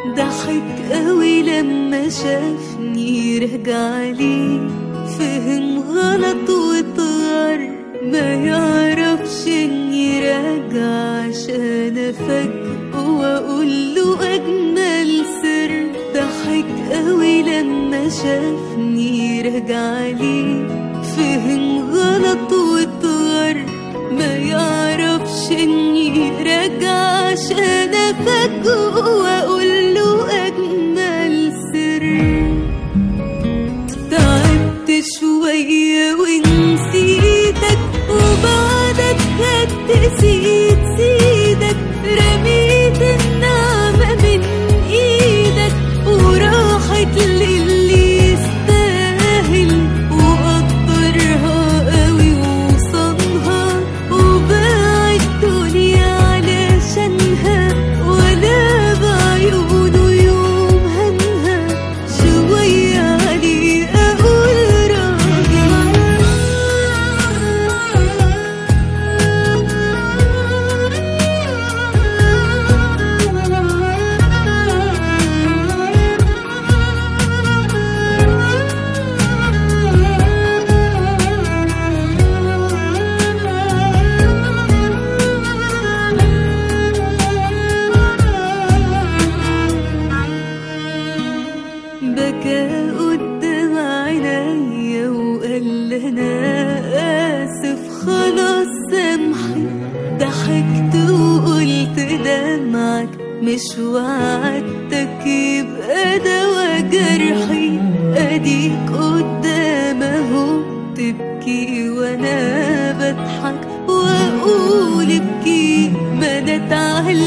ضحك قوي لما شافني رجع لي فهم غلط وطار ما يعرفش اني راجع عشان افاجئه واقول له اجمل سر ضحك قوي لما شافني رجع لي فهم غلط وطار ما يعرفش اني راجع عشان افاجئه واقول له اجمل سر تعبت شوية ونسيتك وبعدك خدت سيد سيدك رميت النعمة من ايدك وراحت للي يستاهل وقدرها قوي وصنها وباع الدنيا علشانها ولا بعيونه يوم هنها شوية عليه أقول بكى قدام عينيا وقال انا اسف خلاص سامحي ضحكت وقلت دمعك مش وعدتك يبقى دوا جرحي اديك قدام اهو تبكي وانا بضحك واقول ابكي ما انا اتعلمت